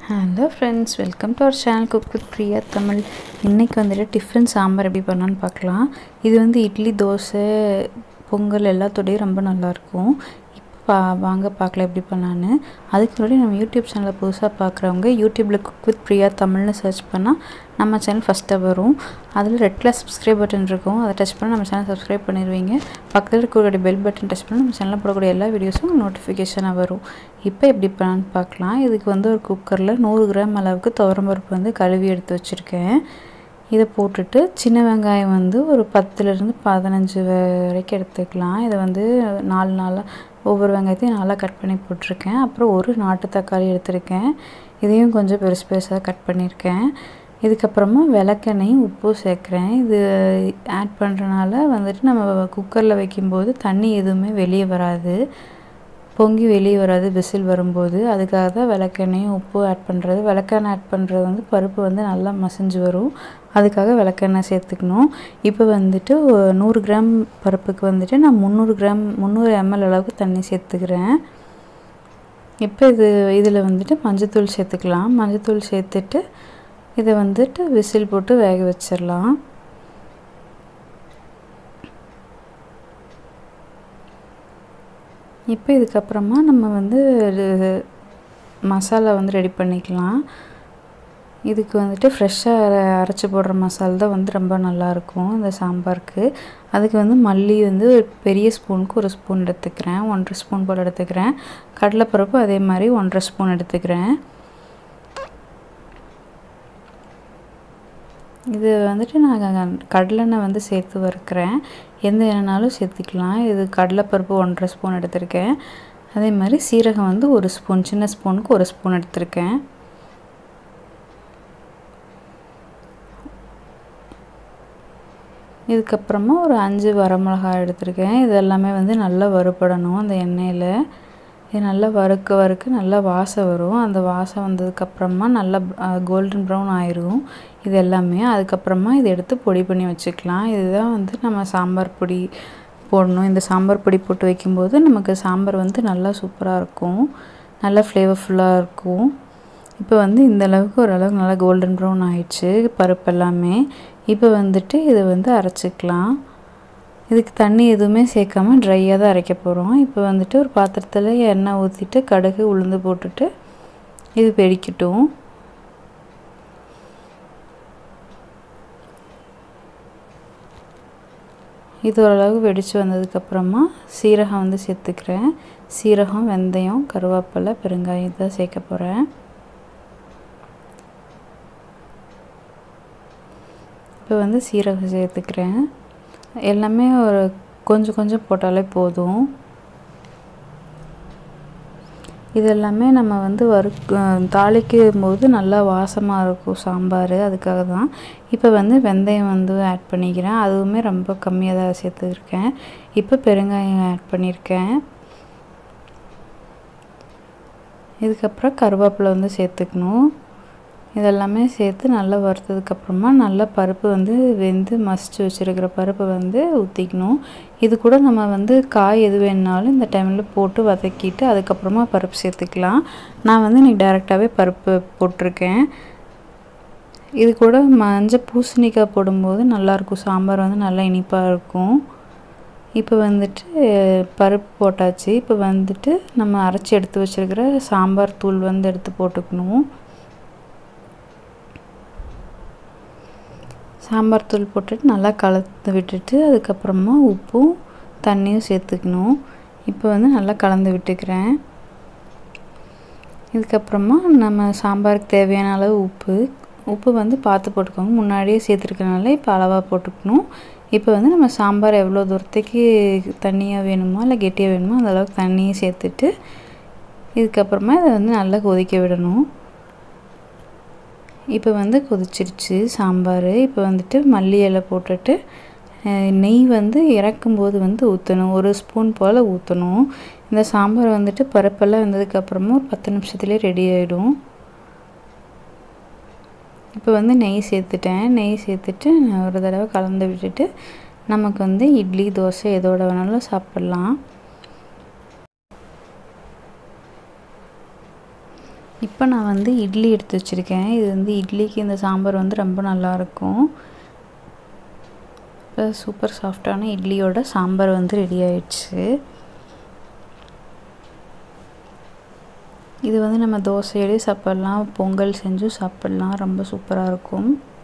hello friends welcome to our channel cook with Priya Tamil இன்றைக்கி வந்துட்டு tiffin sambar எப்படி பண்ணலான்னு பார்க்கலாம் இது வந்து இட்லி தோசை பொங்கல் எல்லாத்தோடையும் ரொம்ப நல்லாயிருக்கும் இப்போ பா வாங்க பார்க்கலாம் எப்படி பண்ணலான்னு அதுக்கு முன்னாடி நம்ம யூடியூப் சேனலை புதுசாக பார்க்குறவங்க யூடியூப்பில் குக் வித் பிரியா தமிழ்னு சர்ச் பண்ணால் நம்ம சேனல் ஃபஸ்ட்டாக வரும் அதில் ரெட் கலர் சப்ஸ்கிரைப் பட்டன் இருக்கும் அதை டச் பண்ணால் நம்ம சேனல் சப்ஸ்கிரைப் பண்ணிடுவீங்க பக்கத்தில் இருக்கக்கூடிய பெல் பட்டன் டச் பண்ணால் நம்ம சேனலில் போடக்கூடிய எல்லா வீடியோஸும் நோட்டிஃபிகேஷனாக வரும் இப்போ எப்படி பண்ணலான்னு பார்க்கலாம் இதுக்கு வந்து ஒரு குக்கரில் நூறு கிராம் அளவுக்கு துவரம்பருப்பு வந்து கழுவி எடுத்து வச்சுருக்கேன் இதை போட்டுட்டு சின்ன வெங்காயம் வந்து ஒரு பத்துலேருந்து பதினஞ்சு வரைக்கும் எடுத்துக்கலாம் இதை வந்து நாலு நாளாக ஒவ்வொரு வெங்காயத்தையும் நாளாக கட் பண்ணி போட்டிருக்கேன் அப்புறம் ஒரு நாட்டு தக்காளி எடுத்திருக்கேன் இதையும் கொஞ்சம் பெருசு பெருசாக கட் பண்ணியிருக்கேன் இதுக்கப்புறமா விளக்கெண்ணையும் உப்பும் சேர்க்குறேன் இது ஆட் பண்ணுறனால வந்துட்டு நம்ம குக்கரில் வைக்கும்போது தண்ணி எதுவுமே வெளியே வராது பொங்கி வெளியே வராது விசில் வரும்போது அதுக்காக தான் விளக்கெண்ணையும் உப்பு ஆட் பண்ணுறது விளக்கெண்ணெய் ஆட் பண்ணுறது வந்து பருப்பு வந்து நல்லா மசிஞ்சு வரும் அதுக்காக விளக்கெண்ணெய் சேர்த்துக்கணும் இப்போ வந்துட்டு நூறு கிராம் பருப்புக்கு வந்துட்டு நான் முந்நூறு கிராம் முந்நூறு எம்எல் அளவுக்கு தண்ணி சேர்த்துக்கிறேன் இப்போ இது இதில் வந்துட்டு மஞ்சத்தூள் சேர்த்துக்கலாம் மஞ்சத்தூள் சேர்த்துட்டு இதை வந்துட்டு விசில் போட்டு வேக வச்சிடலாம் இப்போ இதுக்கப்புறமா நம்ம வந்து மசாலா வந்து ரெடி பண்ணிக்கலாம் இதுக்கு வந்துட்டு ஃப்ரெஷ்ஷாக அரைச்சி போடுற மசாலா தான் வந்து ரொம்ப நல்லாயிருக்கும் இந்த சாம்பாருக்கு அதுக்கு வந்து மல்லி வந்து ஒரு பெரிய ஸ்பூனுக்கு ஒரு ஸ்பூன் எடுத்துக்கிறேன் ஒன்றரை ஸ்பூன் போல் எடுத்துக்கிறேன் கடலைப்பருப்பு அதே மாதிரி ஒன்றரை ஸ்பூன் எடுத்துக்கிறேன் இது வந்துட்டு நான் கடலெண்ணெய் வந்து சேர்த்து வறுக்கிறேன் எந்த எண்ணெய்னாலும் சேர்த்துக்கலாம் இது கடலைப்பருப்பு ஒன்றரை ஸ்பூன் எடுத்திருக்கேன் அதே மாதிரி சீரகம் வந்து ஒரு ஸ்பூன் சின்ன ஸ்பூனுக்கு ஒரு ஸ்பூன் எடுத்திருக்கேன் இதுக்கப்புறமா ஒரு அஞ்சு வரமிளகாய் எடுத்திருக்கேன் இது எல்லாமே வந்து நல்லா வறுபடணும் அந்த எண்ணெயில் இது நல்லா வறுக்க வறுக்க நல்லா வாசம் வரும் அந்த வாசம் வந்ததுக்கப்புறமா நல்லா கோல்டன் ப்ரௌன் ஆயிரும் இது எல்லாமே அதுக்கப்புறமா இதை எடுத்து பொடி பண்ணி வச்சுக்கலாம் இதுதான் வந்து நம்ம சாம்பார் பொடி போடணும் இந்த சாம்பார் பொடி போட்டு வைக்கும்போது நமக்கு சாம்பார் வந்து நல்லா சூப்பராக இருக்கும் நல்லா ஃப்ளேவர்ஃபுல்லாக இருக்கும் இப்போ வந்து இந்த அளவுக்கு ஓரளவுக்கு நல்லா கோல்டன் ப்ரௌன் ஆயிடுச்சு பருப்பு எல்லாமே இப்போ வந்துட்டு இதை வந்து அரைச்சிக்கலாம் இதுக்கு தண்ணி எதுவுமே சேர்க்காம ட்ரையாக தான் அரைக்க போகிறோம் இப்போ வந்துட்டு ஒரு பாத்திரத்தில் எண்ணெய் ஊற்றிட்டு கடுகு உளுந்து போட்டுட்டு இது வெடிக்கட்டும் இது ஓரளவு வெடித்து வந்ததுக்கப்புறமா சீரகம் வந்து சேர்த்துக்கிறேன் சீரகம் வெந்தயம் கருவேப்பிலை பெருங்காயம் தான் சேர்க்க போகிறேன் இப்போ வந்து சீரகம் சேர்த்துக்கிறேன் எல்லாமே ஒரு கொஞ்சம் கொஞ்சம் போட்டாலே போதும் இது எல்லாமே நம்ம வந்து வறு தாளிக்கும் போது நல்லா வாசமாக இருக்கும் சாம்பார் அதுக்காக தான் இப்போ வந்து வெந்தயம் வந்து ஆட் பண்ணிக்கிறேன் அதுவுமே ரொம்ப கம்மியாக தான் சேர்த்துருக்கேன் இப்போ பெருங்காயம் ஆட் பண்ணியிருக்கேன் இதுக்கப்புறம் கருவேப்பிலை வந்து சேர்த்துக்கணும் இதெல்லாமே சேர்த்து நல்லா வறுத்ததுக்கப்புறமா நல்லா பருப்பு வந்து வெந்து மசிச்சு வச்சுருக்கிற பருப்பை வந்து ஊற்றிக்கணும் இது கூட நம்ம வந்து காய் எது வேணுனாலும் இந்த டைமில் போட்டு வதக்கிட்டு அதுக்கப்புறமா பருப்பு சேர்த்துக்கலாம் நான் வந்து இன்றைக்கி டேரெக்டாகவே பருப்பு போட்டிருக்கேன் இது கூட மஞ்சள் பூசணிக்காய் போடும்போது நல்லாயிருக்கும் சாம்பார் வந்து நல்லா இனிப்பாக இருக்கும் இப்போ வந்துட்டு பருப்பு போட்டாச்சு இப்போ வந்துட்டு நம்ம அரைச்சி எடுத்து வச்சுருக்கிற சாம்பார் தூள் வந்து எடுத்து போட்டுக்கணும் சாம்பார் தூள் போட்டுட்டு நல்லா கலந்து விட்டுட்டு அதுக்கப்புறமா உப்பும் தண்ணியும் சேர்த்துக்கணும் இப்போ வந்து நல்லா கலந்து விட்டுக்கிறேன் இதுக்கப்புறமா நம்ம சாம்பாருக்கு தேவையான அளவு உப்பு உப்பு வந்து பார்த்து போட்டுக்கோங்க முன்னாடியே சேர்த்துருக்கனால இப்போ அளவாக போட்டுக்கணும் இப்போ வந்து நம்ம சாம்பார் எவ்வளோ தூரத்துக்கு தண்ணியாக வேணுமோ இல்லை கெட்டியாக வேணுமோ அந்த அளவுக்கு தண்ணியை சேர்த்துட்டு இதுக்கப்புறமா இதை வந்து நல்லா கொதிக்க விடணும் இப்போ வந்து கொதிச்சிருச்சு சாம்பார் இப்போ வந்துட்டு மல்லி இலை போட்டுட்டு நெய் வந்து இறக்கும்போது வந்து ஊற்றணும் ஒரு ஸ்பூன் போல் ஊற்றணும் இந்த சாம்பார் வந்துட்டு பருப்பெல்லாம் வந்ததுக்கப்புறமா ஒரு பத்து நிமிஷத்துலேயே ரெடி ஆகிடும் இப்போ வந்து நெய் சேர்த்துட்டேன் நெய் சேர்த்துட்டு ஒரு தடவை கலந்து விட்டுட்டு நமக்கு வந்து இட்லி தோசை எதோட வேணாலும் சாப்பிட்லாம் இப்போ நான் வந்து இட்லி எடுத்து வச்சுருக்கேன் இது வந்து இட்லிக்கு இந்த சாம்பார் வந்து ரொம்ப நல்லாயிருக்கும் இப்போ சூப்பர் சாஃப்டான இட்லியோட சாம்பார் வந்து ரெடி ஆயிடுச்சு இது வந்து நம்ம தோசையோடய சாப்பிட்லாம் பொங்கல் செஞ்சும் சாப்பிட்லாம் ரொம்ப சூப்பராக இருக்கும்